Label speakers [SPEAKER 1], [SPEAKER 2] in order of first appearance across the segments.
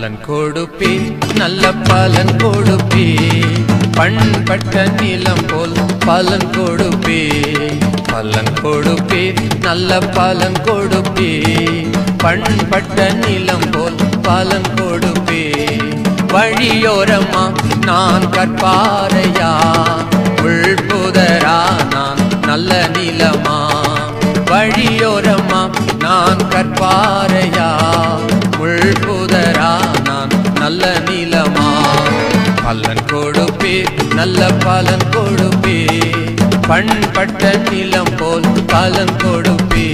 [SPEAKER 1] பலன் கொடுப்பே நல்ல பலன் கொடுப்பே பண்பட்ட நிலம் போல் பலன் கொடுப்பே பலன் கொடுப்பே நல்ல பலன் கொடுப்பே பண்பட்ட நிலம் போல் பலன் கொடுப்பே வழியோரமா நான் கற்பாரையா உள்புதரா நான் நல்ல நிலமா வழியோரமா நான் கற்பாரையா உள்புதரா நான் நல்ல நிலமா பலன் கொடுப்பே நல்ல பலன் கொடுப்பே பண்பட்ட நிலம் போல் பலன் கொடுப்பே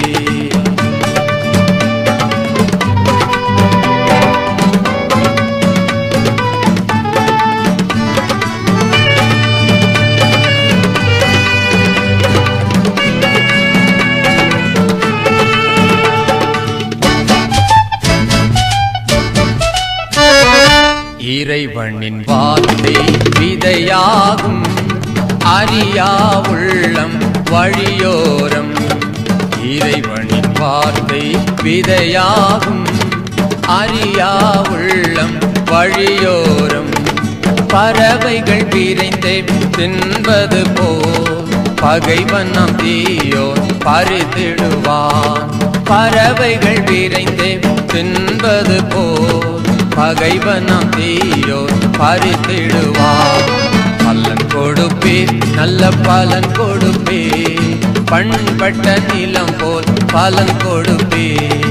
[SPEAKER 1] இறைவனின் வார்த்தை விதையாகும் அறியா உள்ளம் வழியோரம் இறைவனின் வார்த்தை விதையாகும் அறியா உள்ளம் வழியோரம் பறவைகள் விரைந்தே தின்பது போல் பகைவன் நம் தீயோர் பறித்திடுவான் பறவைகள் விரைந்தே தின்பது போல் பகைவன் நம் தீயோர் பறித்திடுவான் பலன் கொடுப்பே நல்ல பலன் கொடுப்பே பண்பட்ட நிலம் போல் பலன் கொடுப்பே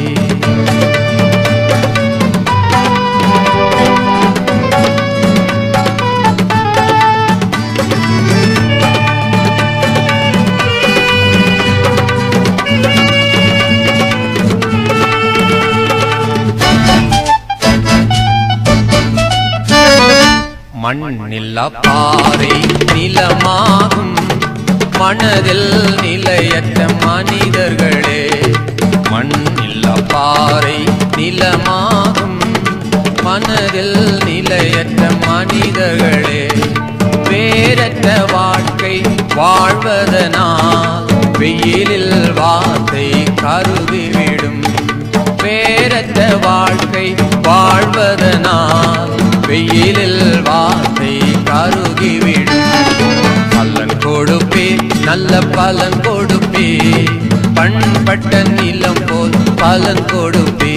[SPEAKER 1] மண்ணில்லா பாறை நிலமாகும் மனதில் நிலையற்ற மனிதர்களே மண்ணில்லா பாறை நிலமாகும் மனதில் நிலையற்ற மனிதர்களே வேறற்ற வாழ்க்கை வாழ்வதனால் வெயிலில் வார்த்தை கருதிவிடும் வேறற்ற வாழ்க்கை வாழ்வதனால் வெயிலில் வார்த்தை கருகிவிடும் பலன் கொடுப்பே நல்ல பலன் கொடுப்பே பண்பட்ட நிலம் போல் பலன் கொடுப்பே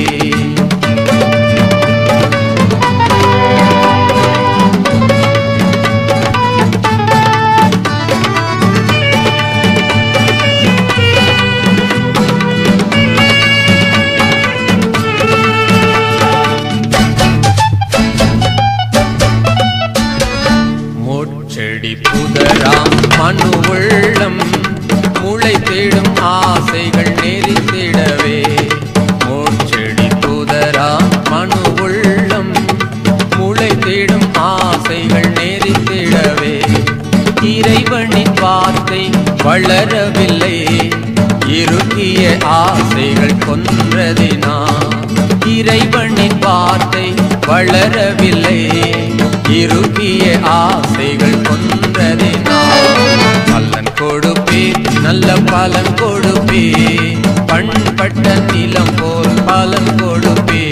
[SPEAKER 1] முச்செடி புதராம் மனு உள்ளம் முளை தேடும் ஆசைகள் நெறித்திடவே முச்செடி புதராம் மனு உள்ளம் முளை தேடும் ஆசைகள் நெறித்திடவே இறைவனின் வார்த்தை வளரவில்லை இறுகிய ஆசைகள் கொன்றதினா இறைவனின் வார்த்தை வளரவில்லை இறுகிய ஆசைகள் கொன்றதினா பலன் கொடுப்பே நல்ல பலன் கொடுப்பே பண்பட்ட நிலம் போல் பலன் கொடுப்பே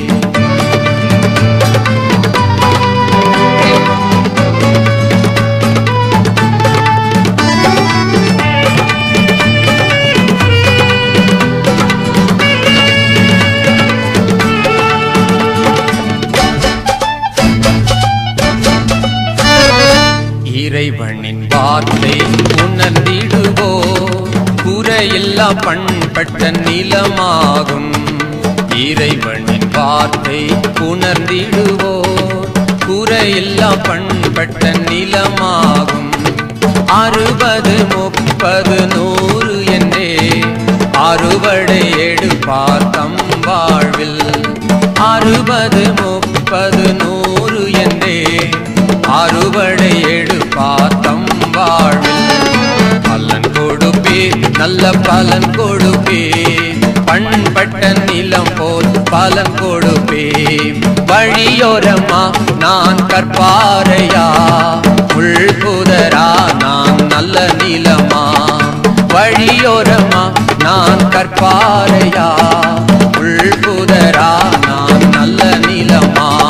[SPEAKER 1] இறைவனின் வார்த்தை உணர்ந்திடுவோ குறையில்லா பண்பட்ட நிலமாகும் இறைவனின் வார்த்தை உணர்ந்திடுவோ குறையில்லா பண்பட்ட நிலமாகும் அறுபது முப்பது நூறு என்றே அறுவடை எடுப்பார் தம் வாழ்வில் அறுபது முப்பது நூறு என்றே அறுவடை எடுப்பார் தம் வாழ்வில் பலன் கொடுப்பே நல்ல பலன் கொடுப்பே பண்பட்ட நிலம் போல் பலன் கொடுப்பே வழியோரமா நான் கற்பாரையா உள்புதரா நான் நல்ல நிலமா வழியோரமா நான் கற்பாரையா உள்புதரா நான் நல்ல நிலமா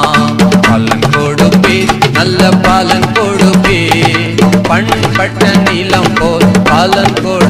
[SPEAKER 1] பலன் கொடுப்பே பண்பட்ட நிலம் போல் பலன் கொடு